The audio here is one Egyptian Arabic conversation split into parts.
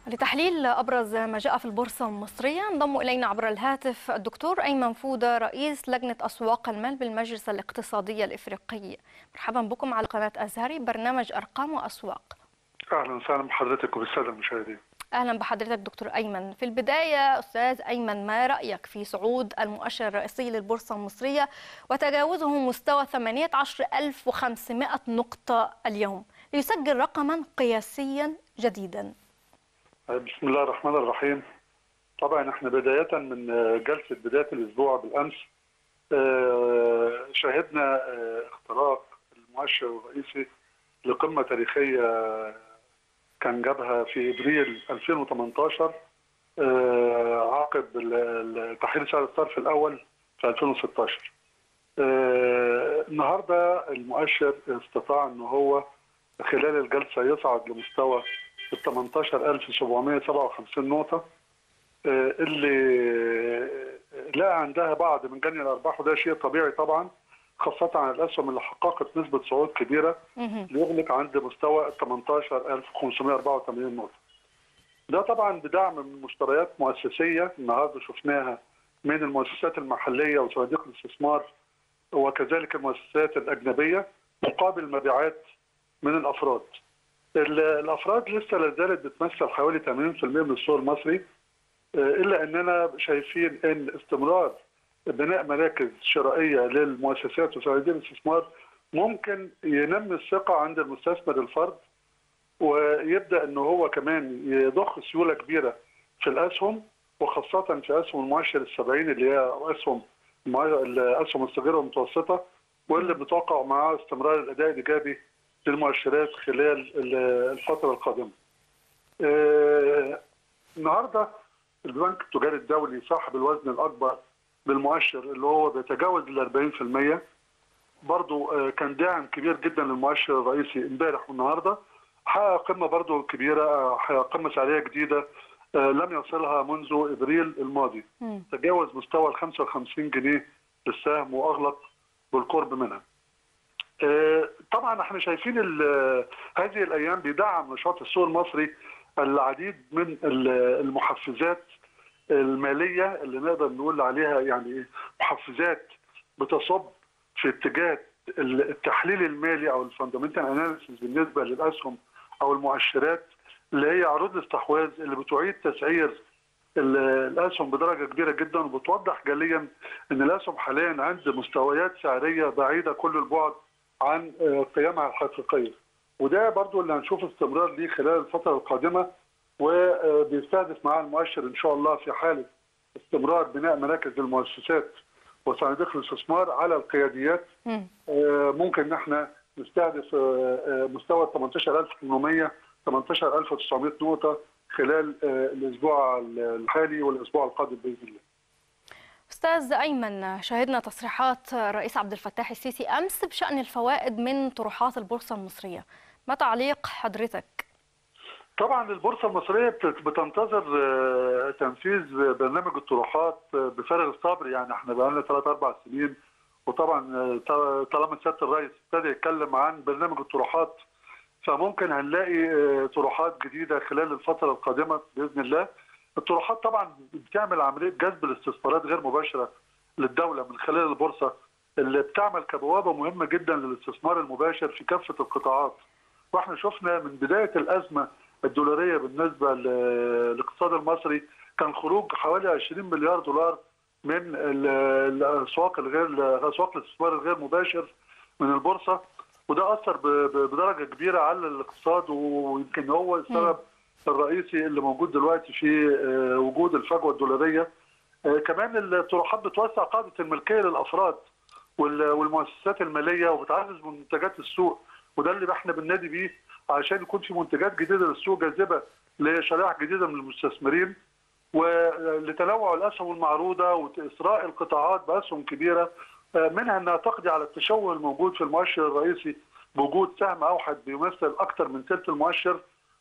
لتحليل أبرز ما جاء في البورصة المصرية انضم إلينا عبر الهاتف الدكتور أيمن فودة رئيس لجنة أسواق المال بالمجلس الاقتصادي الإفريقي مرحبا بكم على قناة أزهري برنامج أرقام وأسواق اهلا وسهلا بحضرتك وبالساده المشاهدين أهلا بحضرتك دكتور أيمن في البداية أستاذ أيمن ما رأيك في صعود المؤشر الرئيسي للبورصة المصرية وتجاوزه مستوى 18500 نقطة اليوم ليسجل رقما قياسيا جديدا بسم الله الرحمن الرحيم طبعا احنا بدايه من جلسه بدايه الاسبوع بالامس آه، شهدنا آه، اختراق المؤشر الرئيسي لقمه تاريخيه كان جابها في ابريل 2018 آه، عقب ال- ال- تحرير سعر الصرف الاول في 2016 آه، النهارده المؤشر استطاع ان هو خلال الجلسه يصعد لمستوى ال 18757 نقطه آه، اللي لقى عندها بعض من جني الارباح وده شيء طبيعي طبعا خاصه عن الاسهم اللي حققت نسبه صعود كبيره مهم. ليغلق عند مستوى ال 18584 نقطة. ده طبعا بدعم من مشتريات مؤسسية النهارده شفناها من المؤسسات المحلية وصناديق الاستثمار وكذلك المؤسسات الأجنبية مقابل مبيعات من الأفراد. ال- الأفراد لسه لا زالت بتمثل حوالي 80% من السوق المصري آه، إلا أننا شايفين أن استمرار بناء مراكز شرائية للمؤسسات وصناديق الاستثمار ممكن ينمي الثقة عند المستثمر الفرد ويبدأ أنه هو كمان يضخ سيولة كبيرة في الأسهم وخاصة في أسهم المؤشر السبعين اللي هي أسهم المع- الأسهم الصغيرة والمتوسطة واللي بنتوقع معاه استمرار الأداء الإيجابي للمؤشرات خلال ال- الفترة القادمة. آه، النهارده البنك التجاري الدولي صاحب الوزن الأكبر للمؤشر اللي هو بيتجاوز ال 40% برضو آه، كان داعم كبير جدا للمؤشر الرئيسي امبارح والنهارده حقق قمه برضو كبيره آه، حقق قمه سعريه جديده آه، لم يصلها منذ ابريل الماضي مم. تجاوز مستوى ال 55 جنيه للسهم واغلق بالقرب منها. آه، طبعا احنا شايفين ال- هذه الايام بيدعم نشاط السوق المصري العديد من ال- المحفزات الماليه اللي نقدر نقول عليها يعني إيه؟ محفزات بتصب في اتجاه التحليل المالي او الفاندمنتال اناليسيس بالنسبه للاسهم او المؤشرات اللي هي عروض الاستحواذ اللي بتعيد تسعير ال- الاسهم بدرجه كبيره جدا وبتوضح جليا ان الاسهم حاليا عند مستويات سعريه بعيده كل البعد عن آه، قيمها الحقيقيه وده برضو اللي هنشوف استمرار ليه خلال الفتره القادمه وبيستهدف معاه المؤشر ان شاء الله في حاله استمرار بناء مراكز المؤسسات وصناديق الاستثمار على القياديات مم. آه، ممكن ان احنا نستهدف آه، آه، مستوى 18800 18900 نقطه خلال آه، الاسبوع الحالي والاسبوع القادم باذن الله. أستاذ أيمن شهدنا تصريحات الرئيس عبد الفتاح السيسي أمس بشأن الفوائد من طروحات البورصة المصرية ما تعليق حضرتك؟ طبعا البورصه المصريه بت- بتنتظر آه، تنفيذ برنامج الطروحات آه، بفارغ الصبر يعني احنا بقى لنا ثلاث اربع سنين وطبعا آه، ط- طالما سياده الرئيس ابتدى يتكلم عن برنامج الطروحات فممكن هنلاقي آه، طروحات جديده خلال الفتره القادمه باذن الله. الطروحات طبعا بتعمل عمليه جذب الاستثمارات غير مباشره للدوله من خلال البورصه اللي بتعمل كبوابه مهمه جدا للاستثمار المباشر في كافه القطاعات. واحنا شفنا من بدايه الازمه الدولاريه بالنسبه ل- للاقتصاد المصري كان خروج حوالي 20 مليار دولار من ال- الاسواق الغير اسواق الاستثمار الغير مباشر من البورصه وده اثر ب- ب- بدرجه كبيره على الاقتصاد ويمكن هو السبب الرئيسي اللي موجود دلوقتي في آه، وجود الفجوه الدولاريه آه، كمان الطروحات بتوسع قاعده الملكيه للافراد وال- والمؤسسات الماليه وبتعزز من منتجات السوق وده اللي احنا بننادي بيه عشان يكون في منتجات جديده للسوق جاذبه لشرائح جديده من المستثمرين ولتنوع الاسهم المعروضه واسراء القطاعات باسهم كبيره آه، منها انها تقضي على التشوه الموجود في المؤشر الرئيسي بوجود سهم اوحد بيمثل اكثر من ثلث المؤشر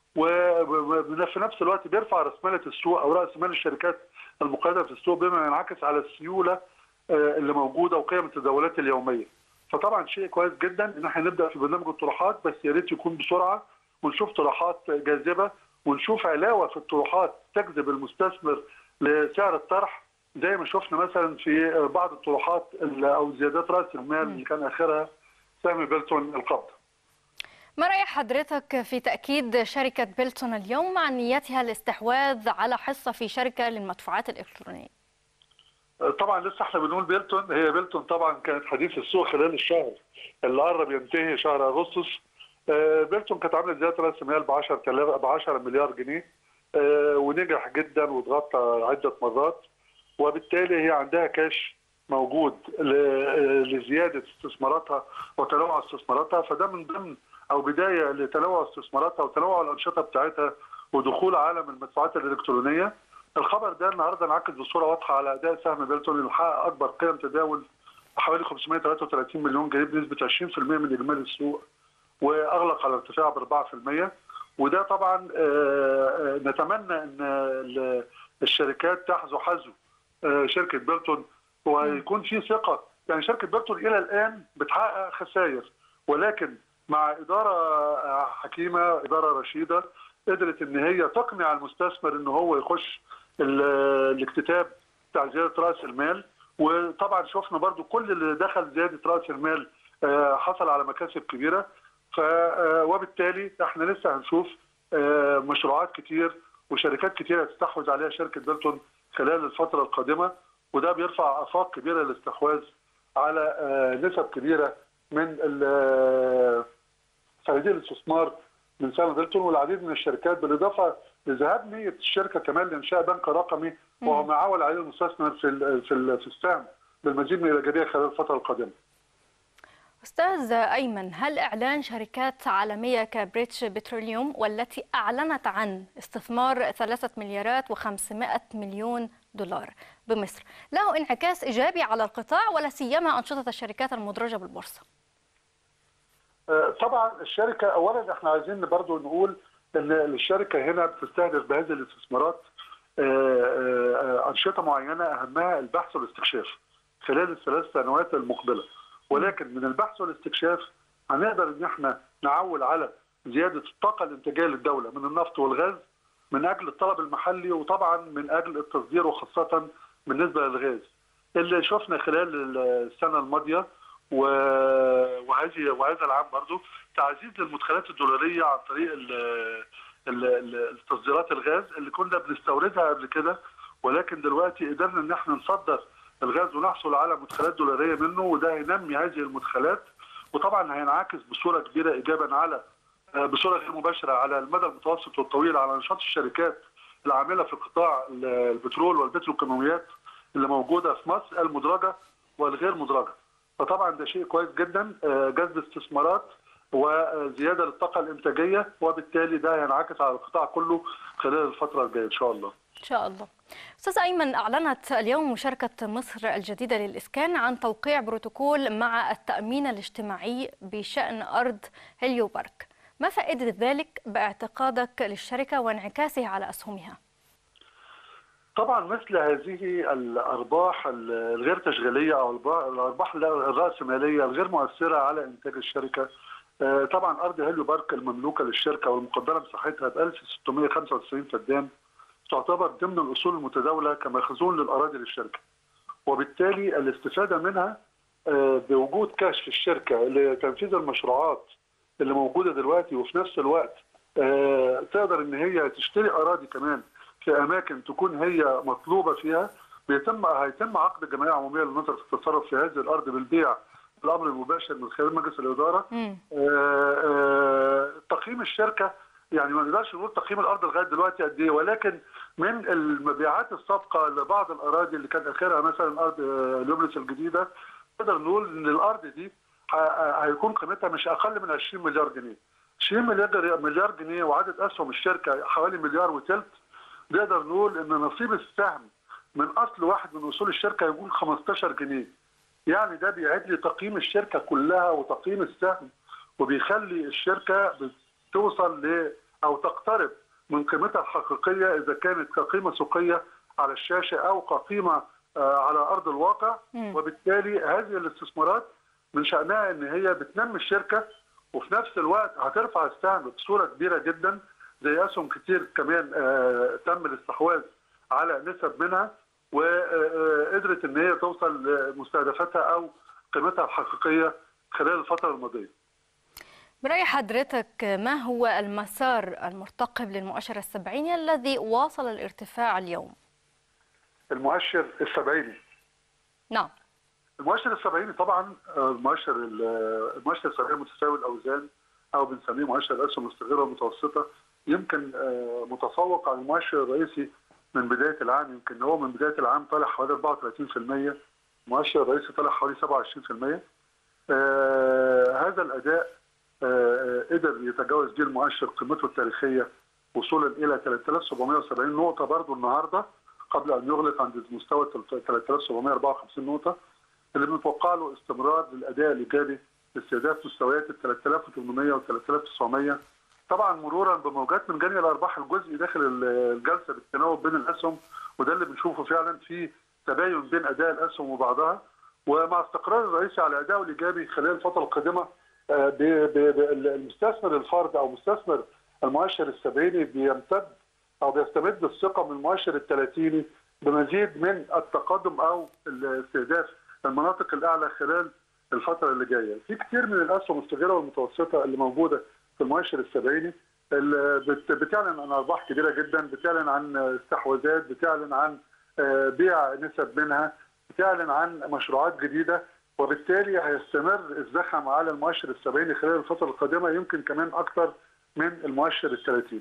وفي نفس الوقت بيرفع راس مالة السوق او راس مال الشركات المقيده في السوق بما ينعكس على السيوله آه، اللي موجوده وقيم التداولات اليوميه. فطبعا شيء كويس جدا ان احنا نبدا في برنامج الطروحات بس يا ريت يكون بسرعه ونشوف طروحات جاذبه ونشوف علاوه في الطروحات تجذب المستثمر لسعر الطرح زي ما شفنا مثلا في بعض الطروحات او زيادات راس المال اللي كان اخرها سهم بيلتون القبض. ما رأي حضرتك في تأكيد شركة بيلتون اليوم عن نيتها الاستحواذ على حصة في شركة للمدفوعات الإلكترونية؟ طبعا لسه احنا بنقول بيلتون هي بيلتون طبعا كانت حديث السوق خلال الشهر اللي قرب ينتهي شهر اغسطس بيلتون كانت عامله زياده راس مال ب 10000 ب 10 مليار جنيه ونجح جدا واتغطى عده مرات وبالتالي هي عندها كاش موجود لزياده استثماراتها وتنوع استثماراتها فده من ضمن او بدايه لتنوع استثماراتها وتنوع الانشطه بتاعتها ودخول عالم المدفوعات الالكترونيه الخبر ده النهارده انعكس بصوره واضحه على اداء سهم بيلتون اللي حقق اكبر قيم تداول حوالي 533 مليون جنيه بنسبه 20% من اجمالي السوق واغلق على ارتفاع ب 4% وده طبعا نتمنى ان الشركات تحذو حذو شركه بيلتون ويكون في ثقه يعني شركه بيلتون الى الان بتحقق خسائر ولكن مع اداره حكيمه اداره رشيده قدرت ان هي تقنع المستثمر ان هو يخش الاكتتاب بتاع زياده راس المال وطبعا شفنا برضو كل اللي دخل زياده راس المال حصل على مكاسب كبيره ف وبالتالي احنا لسه هنشوف مشروعات كتير وشركات كتير هتستحوذ عليها شركه بيلتون خلال الفتره القادمه وده بيرفع افاق كبيره للاستحواذ على نسب كبيره من صناديق الاستثمار من سنه بيلتون والعديد من الشركات بالاضافه لذهاب نيه الشركه كمان لانشاء بنك رقمي وهو ما عول عليه المستثمر في في في السهم بالمزيد من الايجابيه خلال الفتره القادمه. أستاذ أيمن هل إعلان شركات عالمية كبريتش بتروليوم والتي أعلنت عن استثمار ثلاثة مليارات وخمسمائة مليون دولار بمصر له انعكاس إيجابي على القطاع ولا سيما أنشطة الشركات المدرجة بالبورصة؟ طبعا الشركة أولا احنا عايزين برضو نقول أن الشركة هنا بتستهدف بهذه الاستثمارات أنشطة معينة أهمها البحث والاستكشاف خلال الثلاث سنوات المقبلة ولكن من البحث والاستكشاف هنقدر ان احنا نعول على زياده الطاقه الانتاجيه للدوله من النفط والغاز من اجل الطلب المحلي وطبعا من اجل التصدير وخاصه بالنسبه للغاز اللي شفنا خلال السنه الماضيه وهذه وهذا العام برضو تعزيز للمدخلات الدولاريه عن طريق التصديرات الغاز اللي كنا بنستوردها قبل كده ولكن دلوقتي قدرنا ان احنا نصدر الغاز ونحصل على مدخلات دولاريه منه وده هينمي هذه المدخلات وطبعا هينعكس بصوره كبيره ايجابا على بصوره غير مباشره على المدى المتوسط والطويل على نشاط الشركات العامله في قطاع البترول والبتروكيماويات اللي موجوده في مصر المدرجه والغير مدرجه. فطبعا ده شيء كويس جدا جذب استثمارات وزياده للطاقه الانتاجيه وبالتالي ده هينعكس على القطاع كله خلال الفتره الجايه ان شاء الله. إن شاء الله أستاذ أيمن أعلنت اليوم شركة مصر الجديدة للإسكان عن توقيع بروتوكول مع التأمين الاجتماعي بشأن أرض هيليو بارك ما فائدة ذلك باعتقادك للشركة وانعكاسه على أسهمها؟ طبعا مثل هذه الارباح الغير تشغيليه او الارباح الراسماليه الغير مؤثره على انتاج الشركه طبعا ارض هيليو بارك المملوكه للشركه والمقدره مساحتها ب 1695 فدان تعتبر ضمن الاصول المتداوله كمخزون للاراضي للشركه. وبالتالي الاستفاده منها بوجود كاش في الشركه لتنفيذ المشروعات اللي موجوده دلوقتي وفي نفس الوقت تقدر ان هي تشتري اراضي كمان في اماكن تكون هي مطلوبه فيها بيتم هيتم عقد جمعيه عموميه للنظر في التصرف في هذه الارض بالبيع الامر المباشر من خلال مجلس الاداره. تقييم الشركه يعني ما نقدرش نقول تقييم الارض لغايه دلوقتي قد ايه ولكن من المبيعات السابقه لبعض الاراضي اللي كان اخرها مثلا ارض لوبلس الجديده نقدر نقول ان الارض دي هيكون قيمتها مش اقل من 20 مليار جنيه. 20 مليار مليار جنيه وعدد اسهم الشركه حوالي مليار وثلث نقدر نقول ان نصيب السهم من اصل واحد من اصول الشركه يكون 15 جنيه. يعني ده بيعد لي تقييم الشركه كلها وتقييم السهم وبيخلي الشركه توصل ل او تقترب من قيمتها الحقيقيه اذا كانت كقيمه سوقيه على الشاشه او كقيمه على ارض الواقع م. وبالتالي هذه الاستثمارات من شانها ان هي بتنمي الشركه وفي نفس الوقت هترفع السهم بصوره كبيره جدا زي اسهم كتير كمان آه، تم الاستحواذ على نسب منها وقدرت ان هي توصل لمستهدفاتها او قيمتها الحقيقيه خلال الفتره الماضيه. برأي حضرتك ما هو المسار المرتقب للمؤشر السبعيني الذي واصل الارتفاع اليوم؟ المؤشر السبعيني نعم المؤشر السبعيني طبعا آه، المؤشر ال- المؤشر السبعيني متساوي الاوزان او بنسميه مؤشر الاسهم الصغيره والمتوسطه يمكن آه، متفوق على المؤشر الرئيسي من بدايه العام يمكن هو من بدايه العام طالع حوالي 34% المؤشر الرئيسي طالع حوالي 27% آه، هذا الاداء آه، قدر يتجاوز بيه المؤشر قيمته التاريخيه وصولا الى 3770 نقطه برضه النهارده قبل ان يغلق عند مستوى 3754 نقطه اللي بنتوقع له استمرار للاداء الايجابي لاستهداف مستويات ال 3800 و 3900 طبعا مرورا بموجات من جني الارباح الجزئي داخل الجلسه بالتناوب بين الاسهم وده اللي بنشوفه فعلا في تباين بين اداء الاسهم وبعضها ومع استقرار الرئيسي على ادائه الايجابي خلال الفتره القادمه آه، ب- ب- ب- المستثمر الفرد او مستثمر المؤشر السبعيني بيمتد او بيستمد الثقه من المؤشر الثلاثيني بمزيد من التقدم او الاستهداف المناطق الاعلى خلال الفتره اللي جايه. في كتير من الاسهم الصغيره والمتوسطه اللي موجوده في المؤشر السبعيني اللي بت- بتعلن عن ارباح كبيره جدا، بتعلن عن استحواذات، بتعلن عن آه، بيع نسب منها، بتعلن عن مشروعات جديده وبالتالي هيستمر الزخم على المؤشر السبعيني خلال الفتره القادمه يمكن كمان اكثر من المؤشر الثلاثيني.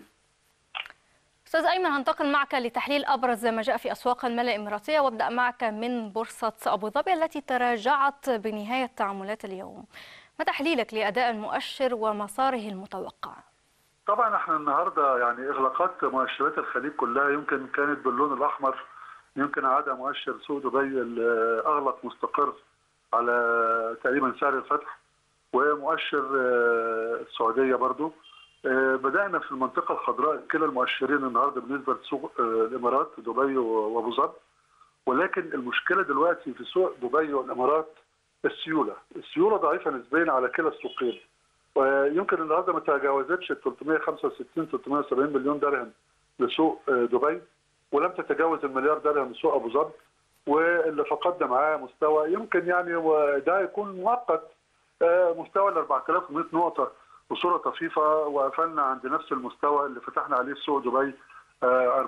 أستاذ أيمن هنتقل معك لتحليل أبرز ما جاء في أسواق المال الإماراتية وابدأ معك من بورصة أبو ظبي التي تراجعت بنهاية تعاملات اليوم ما تحليلك لأداء المؤشر ومساره المتوقع؟ طبعا احنا النهارده يعني اغلاقات مؤشرات الخليج كلها يمكن كانت باللون الاحمر يمكن عدا مؤشر سوق دبي اللي اغلق مستقر على تقريبا سعر الفتح ومؤشر آه، السعوديه برضو آه، بدانا في المنطقه الخضراء كلا المؤشرين النهارده بالنسبه لسوق آه، الامارات دبي وابو ظبي ولكن المشكله دلوقتي في سوق دبي والامارات السيوله، السيوله ضعيفه نسبيا على كلا السوقين ويمكن النهارده ما تجاوزتش ال 365 370 مليون درهم لسوق آه، دبي ولم تتجاوز المليار درهم لسوق ابو ظبي واللي فقدنا معاه مستوى يمكن يعني وده يكون مؤقت آه، مستوى ال 4100 نقطه بصوره طفيفه وقفلنا عند نفس المستوى اللي فتحنا عليه سوق دبي آه،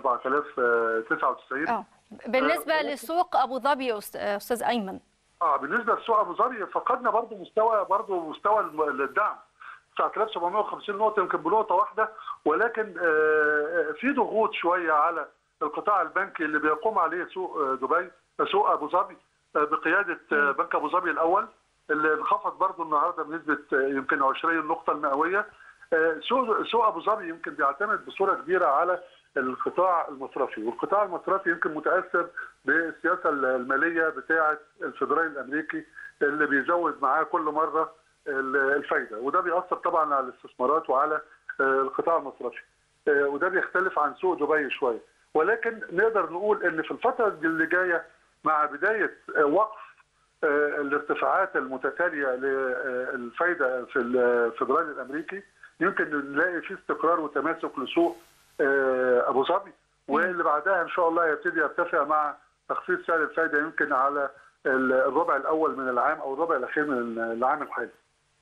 4099 آه. بالنسبة آه، لسوق أبو ظبي أست- أستاذ أيمن اه بالنسبه لسوق ابو ظبي فقدنا برضو مستوى برضو مستوى الم- الدعم 9750 نقطه يمكن بنقطه واحده ولكن آه، في ضغوط شويه على القطاع البنكي اللي بيقوم عليه سوق آه، دبي سوق ابو ظبي آه، بقياده آه، بنك ابو ظبي الاول اللي انخفض برضو النهارده بنسبه آه، يمكن 20 نقطه المئويه آه، سوق سوق ابو ظبي يمكن بيعتمد بصوره كبيره على القطاع المصرفي والقطاع المصرفي يمكن متاثر بالسياسه الماليه بتاعه الفدرالي الامريكي اللي بيزود معاه كل مره الفايده وده بيأثر طبعا على الاستثمارات وعلى آه، القطاع المصرفي آه، وده بيختلف عن سوق دبي شويه ولكن نقدر نقول ان في الفتره اللي جايه مع بدايه آه، وقف آه، الارتفاعات المتتاليه للفايده في الفدرالي الامريكي يمكن نلاقي في استقرار وتماسك لسوق آه، ابو ظبي واللي بعدها ان شاء الله يبتدي يرتفع مع تخفيض سعر الفائده يمكن على الربع الاول من العام او الربع الاخير من العام الحالي.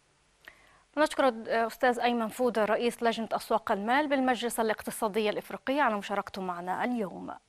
نشكر أستاذ أيمن فودة رئيس لجنة أسواق المال بالمجلس الاقتصادي الإفريقي على مشاركته معنا اليوم